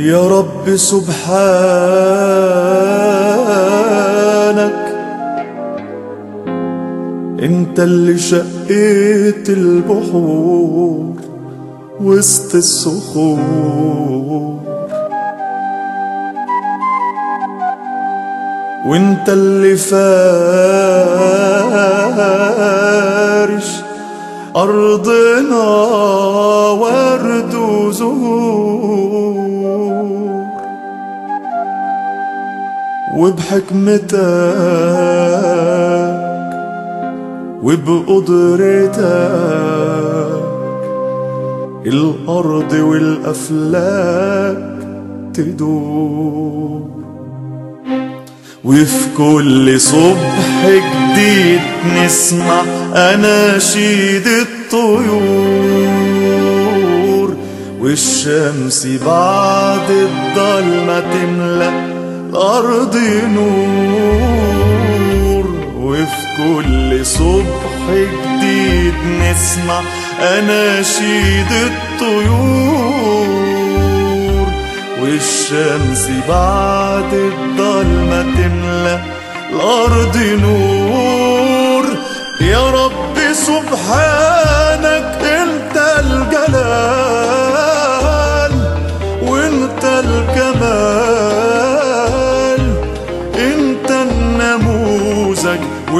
يا رب سبحانك انت اللي شقيت البحور وسط الصخور وانت اللي فارش أرضنا ورد وزهور وبحكمتك وبقدرتك الأرض والأفلاك تدور وفي كل صبح جديد نسمع أناشيد الطيور والشمس بعد الضلمة تملأ الأرض نور وفي كل صبح جديد نسمع أناشيد الطيور والشمس بعد الضلمة تملأ الأرض نور يا رب سبحانك انت الجلال وانت الكمال انت النموذج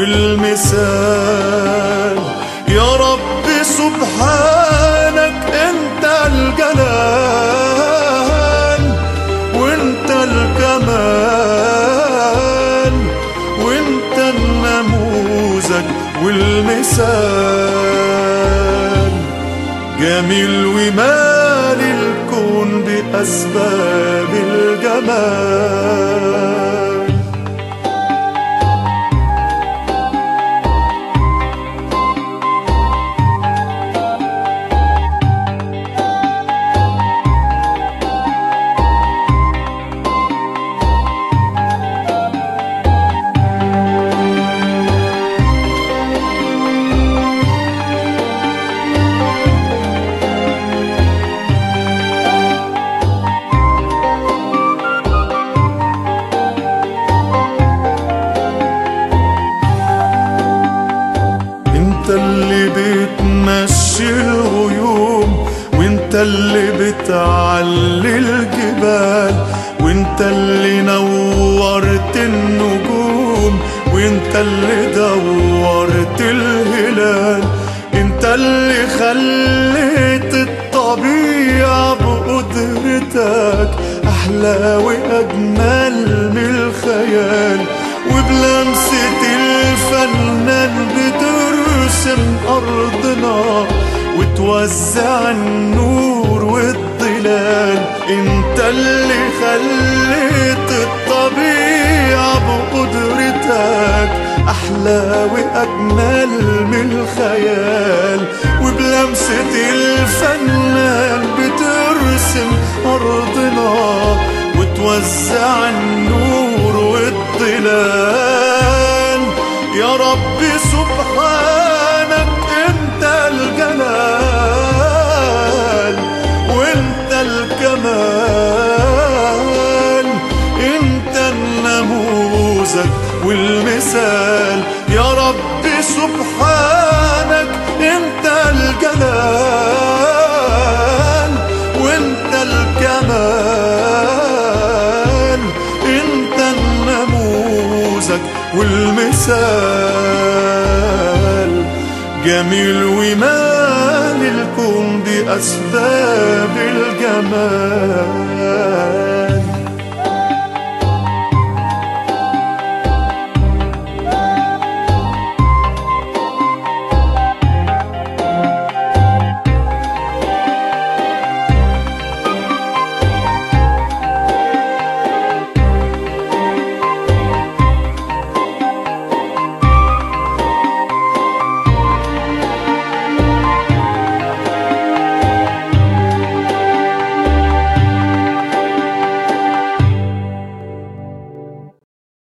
والمثال يا رب سبحانك انت الجلال وانت الكمال وانت النموذج والمثال جميل ومال الكون بأسباب الجمال انت اللي بتمشي الغيوم وانت اللي بتعلي الجبال وانت اللي نورت النجوم وانت اللي دورت الهلال انت اللي خليت الطبيعة بقدرتك احلى واجمل من الخيال وبلمسة الفنان بترسم أرضنا وتوزع النور والظلال انت اللي خليت الطبيعة بقدرتك أحلى وأجمل من الخيال وبلمسة الفنان بترسم أرضنا وتوزع النور والظلال يا رب سبحانك انت الجلال وانت الكمال انت النموذج والمثال يا رب سبحانك انت الجلال وانت الكمال انت النموذج والمثال جميل ومال الكون بأسباب الجمال